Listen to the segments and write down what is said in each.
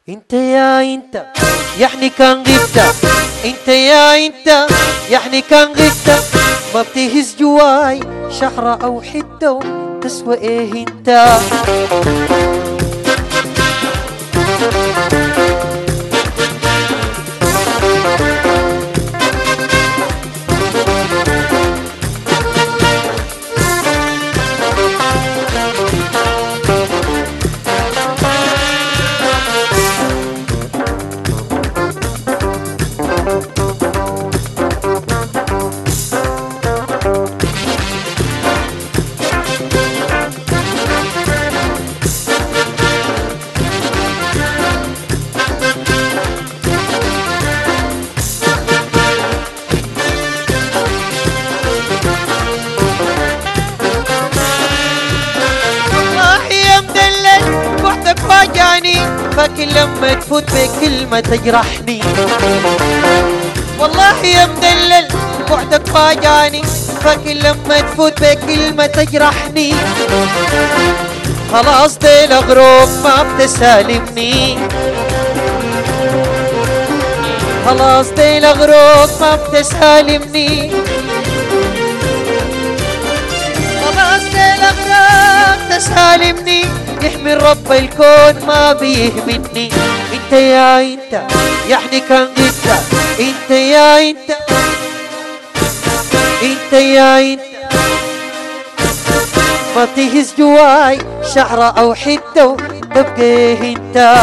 انت يا انت يعني كان غبت انت يا انت يعني كان غبت ما بتهز جواي شحرة او حتة تسوى ايه انت والله يا مدلل بعدك فاجعني فاكر لما تفوت بكلمة تجرحني والله يا مدلل بعدك فاجعني فاكر لما تفوت بكلمة تجرحني خلاص ديل غروب ما بتسالمني خلاص ديل غروب ما بتسالمني خلاص ديل غروب تسالمني يحمي رب الكون ما بيهمني انت يا انت يعني كان انت انت يا انت انت يا انت ما تهز جواي شعرة او حتة تبقى انت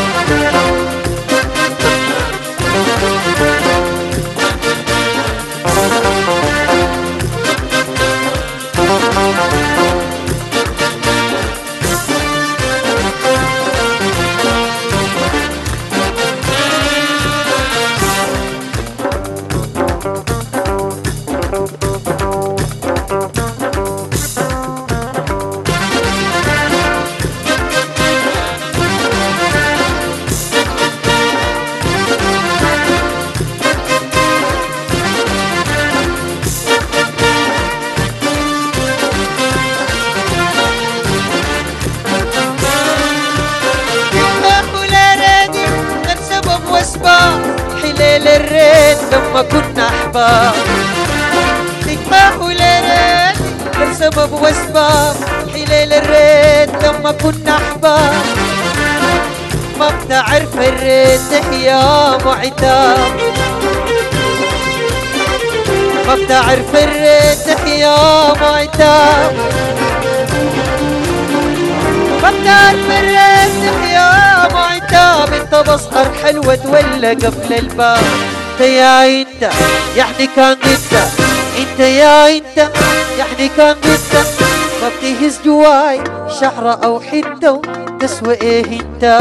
يوم لا رادي كان سبب واسباب حلال الريت لما كنا احباب تجمع ولا رادي كان سبب واسباب حلال الريت لما كنا احباب ما بتعرف الريت يا معتاب ما بتعرف الريت يا معتاب فكر بالرزق يا معتاب انت بسهر حلوة ولا قبل الباب انت يا انت يعني كان انت انت يا انت يعني كان انت ما بتهز جواي شعرة او حتة تسوى ايه انت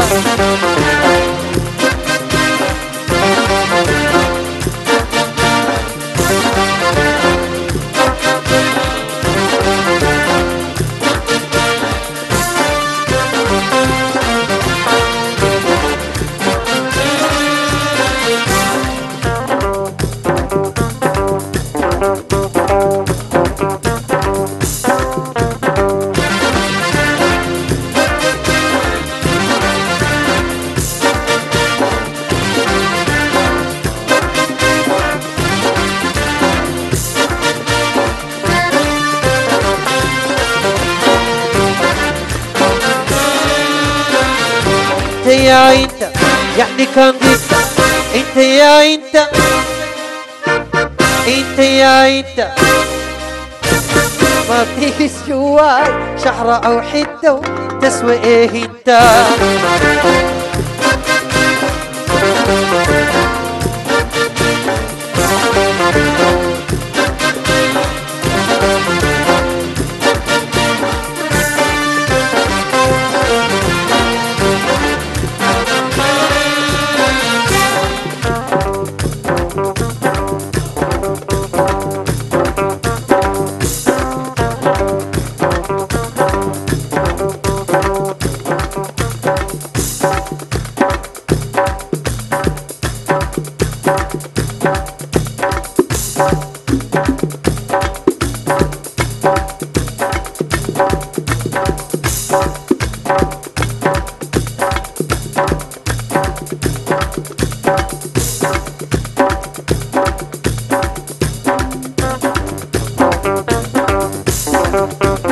انت يا انت يعني كان انت انت يا انت انت يا انت ما فيش جواي شعرة او حتة تسوى ايه انت Thank